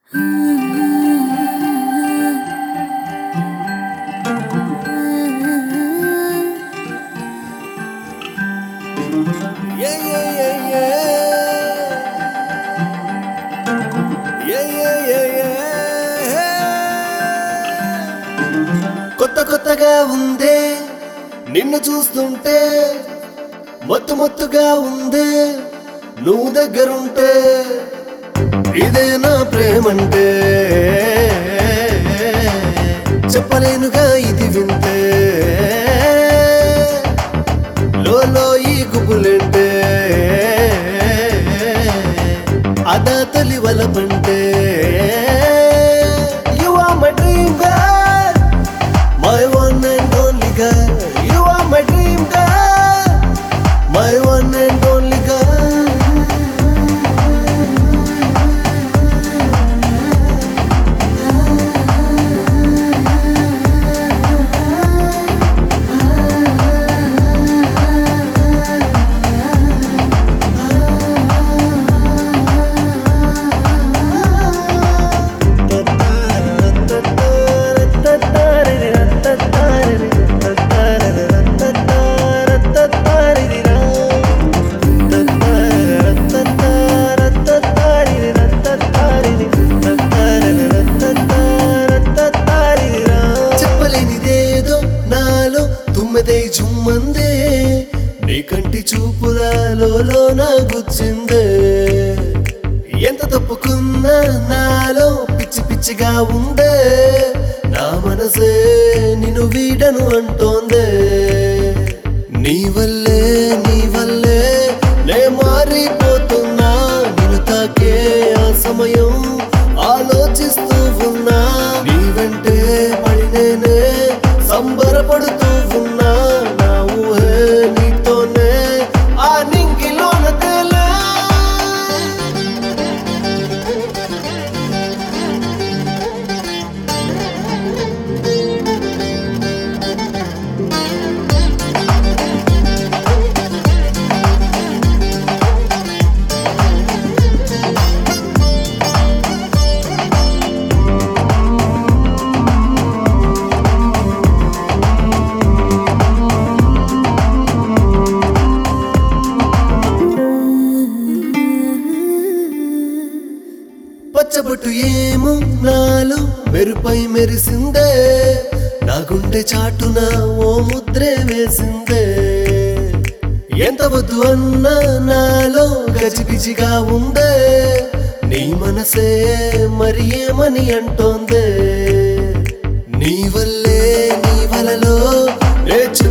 కొత్త కొత్తగా ఉందే నిన్ను చూస్తుంటే మొత్తు మొత్తుగా ఉందే నువ్వు దగ్గరుంటే ఇదే నా ప్రేమంటే చెప్పలేనుగా ఇది వింటే లోలో ఈ గుబులంటే అదా తొలి వలపంటే you are my dream girl my one and only girl you are my dream girl my one and only girl చెప్పలేనిదేదో నాలో తుమ్మెదై జుమ్మందే నీ కంటి చూపులలో నా గుచ్చిందే ఎంత తప్పుకున్నా నాలో పిచ్చి పిచ్చిగా ఉందే నా మనసే నిన్ను వీడను అంటోందే నీ వల్లే నీ వల్లే నే మారిపోతున్నా నిన్ను తాకే ఆ సమయం ఆలోచిస్తూ ఉన్నా నీ వెంటే పడి నేనే సంబరపడుతూ ఉన్నా నా ఊహే నీతోనే ఆ నింగిలోన తేలే పచ్చబొట్టు ఏమో నాలో మెరుపై మెరిసిందే నా గుండె చాటున ఓ ముద్రే వేసిందే ఎంత వద్దు అన్నా నాలో గజిబిజిగా ఉందే నీ మనసే మరి ఏమని అంటోందే నీ వల్లే నీ వలలో ఏ